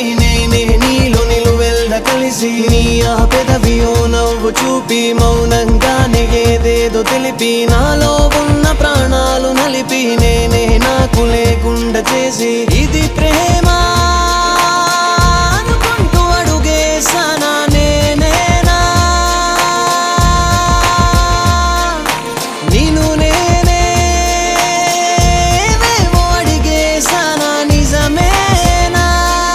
నేనే నీలో నిలువెల్ద కలిసి నీ ఆ పెదవియో నవ్వు చూపి మౌనంగానే ఏదేదో తెలిపి నాలో ఉన్న ప్రాణాలు నలిపి నేనే నాకు లేకుండా చేసి ఇది ప్రేమ అనుకుంటూ అడుగేసానా నేనేనా నిన్ను నేనే ఏవేవో అడిగేసానా నిజమేనా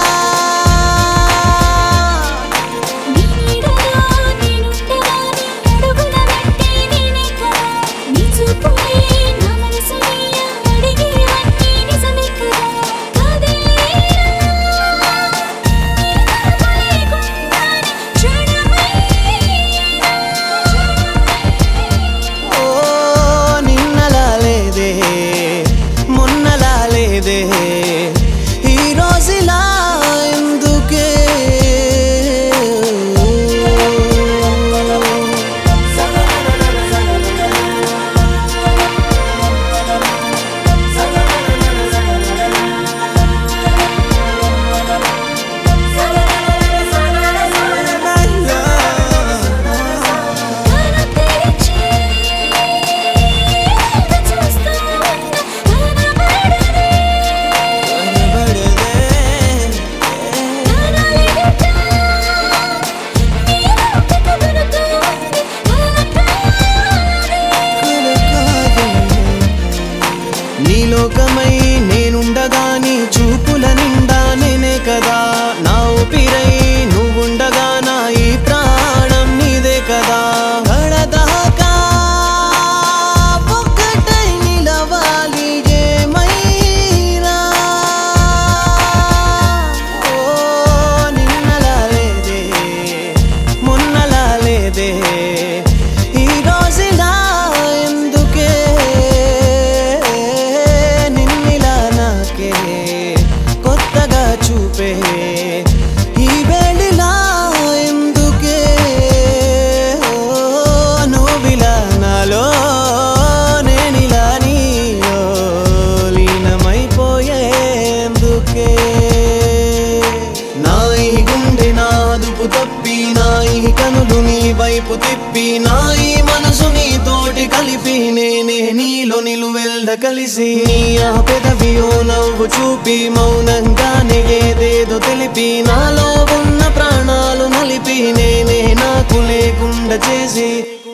నీ నీడలో నేనుండగా నీ అడుగుల వెంటే నేనే కదా నీ చూపులే నా మనసుని అడిగేవన్నీ నిజమే కదా కాదేలేరా నీ తలపు లేకుండానే క్షణమైనా ఓ నిన్నలా లేదే మొన్నలా లేదే ఈ రోజులా ఎందుకే కను తెరిచి చూస్తూ ఉన్న కనబడదే కనలేదుట నీ ఓపిక వెనుతూ ఉంది కలకాలే నీ లోకమై నేనుండగా నీ చూపుల నిండా నేనే కదా నా ఊపిరై నువ్వుండగా నా ఈ ప్రాణం నీదే కదా గడదాకా ఒక్కటై నిలవాలి ఏమైనా ఓ నిన్నలా లేదే మొన్నలా లేదే ఈ రోజులా ఎందుకే నిన్నిలా నాకే కొత్తగా చూపే ఈ వేళిలా ఎందుకే ఓ నువ్విలా నాలో నేనిలా నీలో లీనమైపోయేందుకే నా ఈ గుండె నాదుపు తప్పి నా ఈ కనులు నీ వైపు తిప్పి నా ఈ మనసు నీ తోటి కలిపి నేనే నీలో నిలువెల్ద కలిసి నీ ఆ పెదవియో నవ్వు చూపి మౌనంగానే ఏదేదో తెలిపి నాలో ఉన్న ప్రాణాలు నలిపి నేనే నాకు లేకుండా చేసి